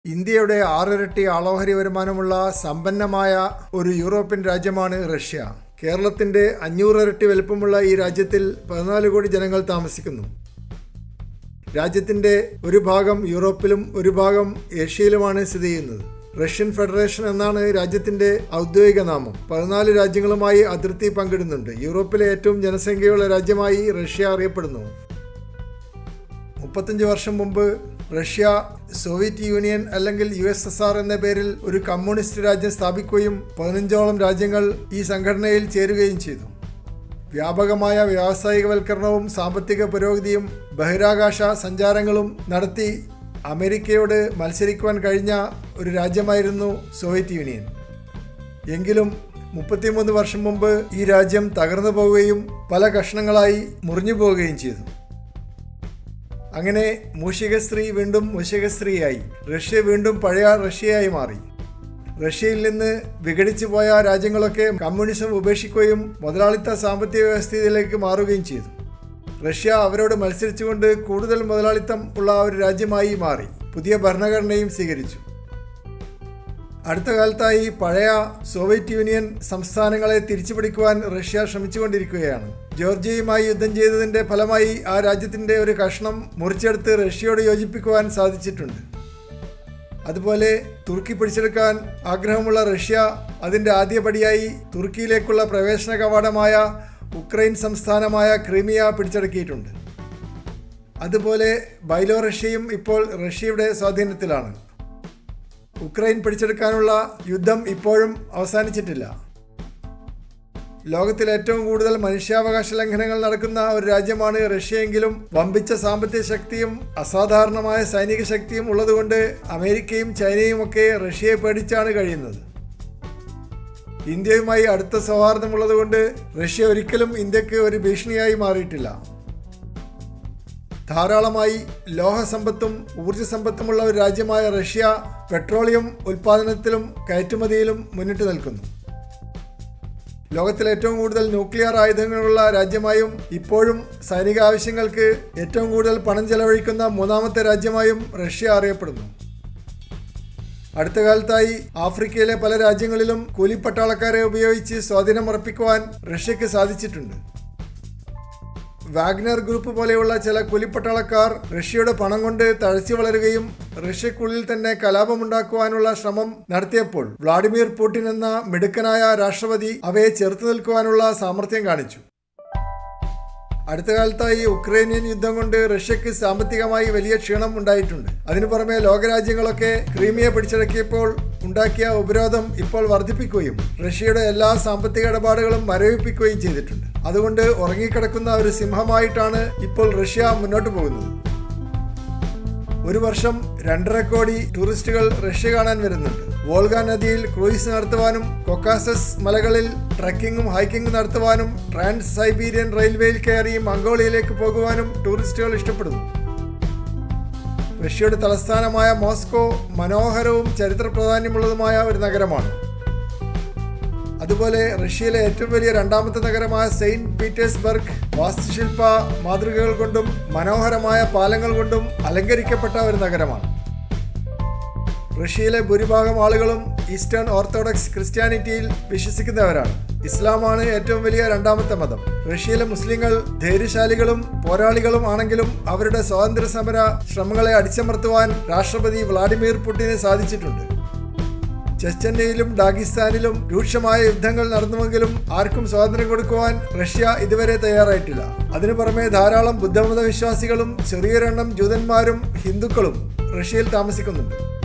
ഇന്ത്യയുടെ ആറിരട്ടി ആളോഹരി വരുമാനമുള്ള സമ്പന്നമായ ഒരു യൂറോപ്യൻ രാജ്യമാണ് റഷ്യ കേരളത്തിന്റെ അഞ്ഞൂറിരട്ടി വലുപ്പമുള്ള ഈ രാജ്യത്തിൽ പതിനാല് കോടി ജനങ്ങൾ താമസിക്കുന്നു രാജ്യത്തിന്റെ ഒരു ഭാഗം യൂറോപ്പിലും ഒരു ഭാഗം ഏഷ്യയിലുമാണ് സ്ഥിതി ചെയ്യുന്നത് റഷ്യൻ ഫെഡറേഷൻ എന്നാണ് രാജ്യത്തിന്റെ ഔദ്യോഗിക നാമം പതിനാല് രാജ്യങ്ങളുമായി അതിർത്തി പങ്കിടുന്നുണ്ട് യൂറോപ്പിലെ ഏറ്റവും ജനസംഖ്യയുള്ള രാജ്യമായി റഷ്യ അറിയപ്പെടുന്നു മുപ്പത്തഞ്ച് വർഷം മുമ്പ് റഷ്യ സോവിയറ്റ് യൂണിയൻ അല്ലെങ്കിൽ യു എസ് എസ് ആർ എന്ന പേരിൽ ഒരു കമ്മ്യൂണിസ്റ്റ് രാജ്യം സ്ഥാപിക്കുകയും പതിനഞ്ചോളം രാജ്യങ്ങൾ ഈ സംഘടനയിൽ ചേരുകയും ചെയ്തു വ്യാപകമായ വ്യാവസായികവൽക്കരണവും സാമ്പത്തിക പുരോഗതിയും ബഹിരാകാശ സഞ്ചാരങ്ങളും നടത്തി അമേരിക്കയോട് മത്സരിക്കുവാൻ കഴിഞ്ഞ ഒരു രാജ്യമായിരുന്നു സോവിയറ്റ് യൂണിയൻ എങ്കിലും മുപ്പത്തിമൂന്ന് വർഷം മുമ്പ് ഈ രാജ്യം തകർന്നു പോവുകയും പല കഷ്ണങ്ങളായി മുറിഞ്ഞു പോവുകയും ചെയ്തു അങ്ങനെ മൂഷികസ്ത്രീ വീണ്ടും മുഷികസ്ത്രീയായി റഷ്യ വീണ്ടും പഴയ റഷ്യയായി മാറി റഷ്യയിൽ നിന്ന് വിഘടിച്ചു പോയ രാജ്യങ്ങളൊക്കെ കമ്മ്യൂണിസം ഉപേക്ഷിക്കുകയും മുതലാളിത്ത സാമ്പത്തിക വ്യവസ്ഥയിലേക്ക് മാറുകയും ചെയ്തു റഷ്യ അവരോട് മത്സരിച്ചുകൊണ്ട് കൂടുതൽ മുതലാളിത്തം ഉള്ള ഒരു രാജ്യമായി മാറി പുതിയ ഭരണഘടനയും സ്വീകരിച്ചു അടുത്ത കാലത്തായി പഴയ സോവിയറ്റ് യൂണിയൻ സംസ്ഥാനങ്ങളെ തിരിച്ചുപിടിക്കുവാൻ റഷ്യ ശ്രമിച്ചുകൊണ്ടിരിക്കുകയാണ് ജോർജിയയുമായി യുദ്ധം ചെയ്തതിന്റെ ഫലമായി ആ രാജ്യത്തിന്റെ ഒരു കഷ്ണം മുറിച്ചെടുത്ത് റഷ്യയോട് യോജിപ്പിക്കുവാൻ സാധിച്ചിട്ടുണ്ട് അതുപോലെ തുർക്കി പിടിച്ചെടുക്കാൻ ആഗ്രഹമുള്ള റഷ്യ അതിന്റെ ആദ്യപടിയായി തുർക്കിയിലേക്കുള്ള പ്രവേശന കവാടമായ ഉക്രൈൻ സംസ്ഥാനമായ ക്രീമിയ പിടിച്ചടക്കിയിട്ടുണ്ട് അതുപോലെ ബൈലോ റഷ്യയും ഇപ്പോൾ റഷ്യയുടെ സ്വാധീനത്തിലാണ് ഉക്രൈൻ പിടിച്ചെടുക്കാനുള്ള യുദ്ധം ഇപ്പോഴും അവസാനിച്ചിട്ടില്ല ലോകത്തിൽ ഏറ്റവും കൂടുതൽ മനുഷ്യാവകാശ ലംഘനങ്ങൾ നടക്കുന്ന ഒരു രാജ്യമാണ് റഷ്യയെങ്കിലും വമ്പിച്ച സാമ്പത്തിക ശക്തിയും അസാധാരണമായ സൈനിക ശക്തിയും ഉള്ളതുകൊണ്ട് അമേരിക്കയും ചൈനയും ഒക്കെ റഷ്യയെ പേടിച്ചാണ് കഴിയുന്നത് ഇന്ത്യയുമായി അടുത്ത സൗഹാർദ്ദമുള്ളതുകൊണ്ട് റഷ്യ ഒരിക്കലും ഇന്ത്യക്ക് ഒരു ഭീഷണിയായി മാറിയിട്ടില്ല ധാരാളമായി ലോഹസമ്പത്തും ഊർജ്ജസമ്പത്തുമുള്ള ഒരു രാജ്യമായ റഷ്യ പെട്രോളിയം ഉൽപ്പാദനത്തിലും കയറ്റുമതിയിലും മുന്നിട്ട് നിൽക്കുന്നു ലോകത്തിലെ ഏറ്റവും കൂടുതൽ ന്യൂക്ലിയർ ആയുധങ്ങളുള്ള രാജ്യമായും ഇപ്പോഴും സൈനിക ആവശ്യങ്ങൾക്ക് ഏറ്റവും കൂടുതൽ പണം ചെലവഴിക്കുന്ന മൂന്നാമത്തെ രാജ്യമായും റഷ്യ അറിയപ്പെടുന്നു അടുത്ത കാലത്തായി ആഫ്രിക്കയിലെ പല രാജ്യങ്ങളിലും കൂലിപ്പട്ടാളക്കാരെ ഉപയോഗിച്ച് സ്വാധീനം ഉറപ്പിക്കുവാൻ റഷ്യക്ക് സാധിച്ചിട്ടുണ്ട് വാഗ്നർ ഗ്രൂപ്പ് പോലെയുള്ള ചില കൂലിപ്പട്ടാളക്കാർ റഷ്യയുടെ പണം കൊണ്ട് തഴച്ചു വളരുകയും റഷ്യക്കുള്ളിൽ തന്നെ കലാപമുണ്ടാക്കുവാനുള്ള ശ്രമം നടത്തിയപ്പോൾ വ്ളാഡിമിർ പുടിൻ എന്ന മിടുക്കനായ രാഷ്ട്രപതി അവയെ ചെറുത്തു നിൽക്കുവാനുള്ള സാമർഥ്യം കാണിച്ചു അടുത്ത കാലത്തായി ഉക്രൈനിയൻ യുദ്ധം കൊണ്ട് റഷ്യക്ക് സാമ്പത്തികമായി വലിയ ക്ഷീണം ഉണ്ടായിട്ടുണ്ട് അതിനു പുറമെ ലോകരാജ്യങ്ങളൊക്കെ ക്രീമിയ പിടിച്ചടക്കിയപ്പോൾ ഉണ്ടാക്കിയ ഉപരോധം ഇപ്പോൾ വർദ്ധിപ്പിക്കുകയും റഷ്യയുടെ എല്ലാ സാമ്പത്തിക ഇടപാടുകളും മരവിപ്പിക്കുകയും ചെയ്തിട്ടുണ്ട് അതുകൊണ്ട് ഉറങ്ങിക്കിടക്കുന്ന ഒരു സിംഹമായിട്ടാണ് ഇപ്പോൾ റഷ്യ മുന്നോട്ട് പോകുന്നത് ഒരു വർഷം രണ്ടര കോടി ടൂറിസ്റ്റുകൾ റഷ്യ കാണാൻ വരുന്നുണ്ട് വോൾഗ നദിയിൽ ക്രൂയിസ് നടത്തുവാനും കൊക്കാസസ് മലകളിൽ ട്രക്കിങ്ങും ഹൈക്കിങ്ങും നടത്തുവാനും ട്രാൻസ് സൈബീരിയൻ റെയിൽവേയിൽ കയറി മംഗോളിയയിലേക്ക് പോകുവാനും ടൂറിസ്റ്റുകൾ ഇഷ്ടപ്പെടുന്നു റഷ്യയുടെ തലസ്ഥാനമായ മോസ്കോ മനോഹരവും ചരിത്ര പ്രാധാന്യമുള്ളതുമായ ഒരു നഗരമാണ് അതുപോലെ റഷ്യയിലെ ഏറ്റവും വലിയ രണ്ടാമത്തെ നഗരമായ സെയിന്റ് പീറ്റേഴ്സ്ബർഗ് വാസ്തുശില്പ മാതൃകകൾ കൊണ്ടും മനോഹരമായ പാലങ്ങൾ കൊണ്ടും അലങ്കരിക്കപ്പെട്ട ഒരു നഗരമാണ് റഷ്യയിലെ ഭൂരിഭാഗം ആളുകളും ഈസ്റ്റേൺ ഓർത്തഡോക്സ് ക്രിസ്ത്യാനിറ്റിയിൽ വിശ്വസിക്കുന്നവരാണ് ഇസ്ലാമാണ് ഏറ്റവും വലിയ രണ്ടാമത്തെ മതം റഷ്യയിലെ മുസ്ലിങ്ങൾ ധൈര്യശാലികളും പോരാളികളും ആണെങ്കിലും അവരുടെ സ്വാതന്ത്ര്യ സമര ശ്രമങ്ങളെ അടിച്ചമർത്തുവാൻ രാഷ്ട്രപതി വ്ളാഡിമിർ പുടിന് സാധിച്ചിട്ടുണ്ട് ചെച്ചന്യയിലും ഡാഗിസ്ഥാനിലും രൂക്ഷമായ യുദ്ധങ്ങൾ നടന്നുവെങ്കിലും ആർക്കും സ്വാതന്ത്ര്യം കൊടുക്കുവാൻ റഷ്യ ഇതുവരെ തയ്യാറായിട്ടില്ല അതിനു പുറമെ ധാരാളം ബുദ്ധമത വിശ്വാസികളും ചെറിയൊരെണ്ണം ജൂതന്മാരും ഹിന്ദുക്കളും റഷ്യയിൽ താമസിക്കുന്നുണ്ട്